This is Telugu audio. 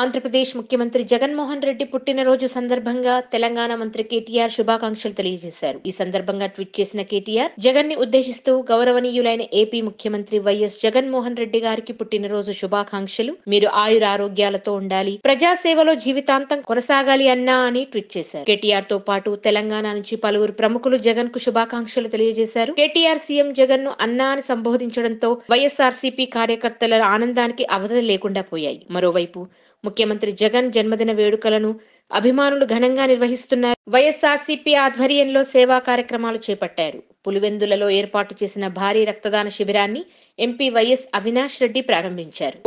ఆంధ్రప్రదేశ్ ముఖ్యమంత్రి జగన్మోహన్ రెడ్డి పుట్టినరోజు సందర్భంగా తెలంగాణ మంత్రి కేటీఆర్ శుభాకాంక్షలు తెలియజేశారు ఈ సందర్భంగా ట్వీట్ చేసిన కేటీఆర్ జగన్ ని ఉద్దేశిస్తూ గౌరవనీయులైన ఏపీ ముఖ్యమంత్రి వైఎస్ జగన్మోహన్ రెడ్డి గారికి పుట్టినరోజు శుభాకాంక్షలు మీరు ఆయురారోగ్యాలతో ఉండాలి ప్రజాసేవలో జీవితాంతం కొనసాగాలి అన్నా అని ట్వీట్ చేశారు కేటీఆర్ తో పాటు తెలంగాణ నుంచి పలువురు ప్రముఖులు జగన్ కు శుభాకాంక్షలు తెలియజేశారు కేటీఆర్ సీఎం జగన్ ను అన్నా అని సంబోధించడంతో వైఎస్ఆర్సీపీ కార్యకర్తల ఆనందానికి అవధులు లేకుండా పోయాయి మరోవైపు ముఖ్యమంత్రి జగన్ జన్మదిన వేడుకలను అభిమానులు ఘనంగా నిర్వహిస్తున్నారు వైఎస్ఆర్సీపీ ఆధ్వర్యంలో సేవా కార్యక్రమాలు చేపట్టారు పులివెందులలో ఏర్పాటు చేసిన భారీ రక్తదాన శిబిరాన్ని ఎంపీ వైఎస్ అవినాష్ రెడ్డి ప్రారంభించారు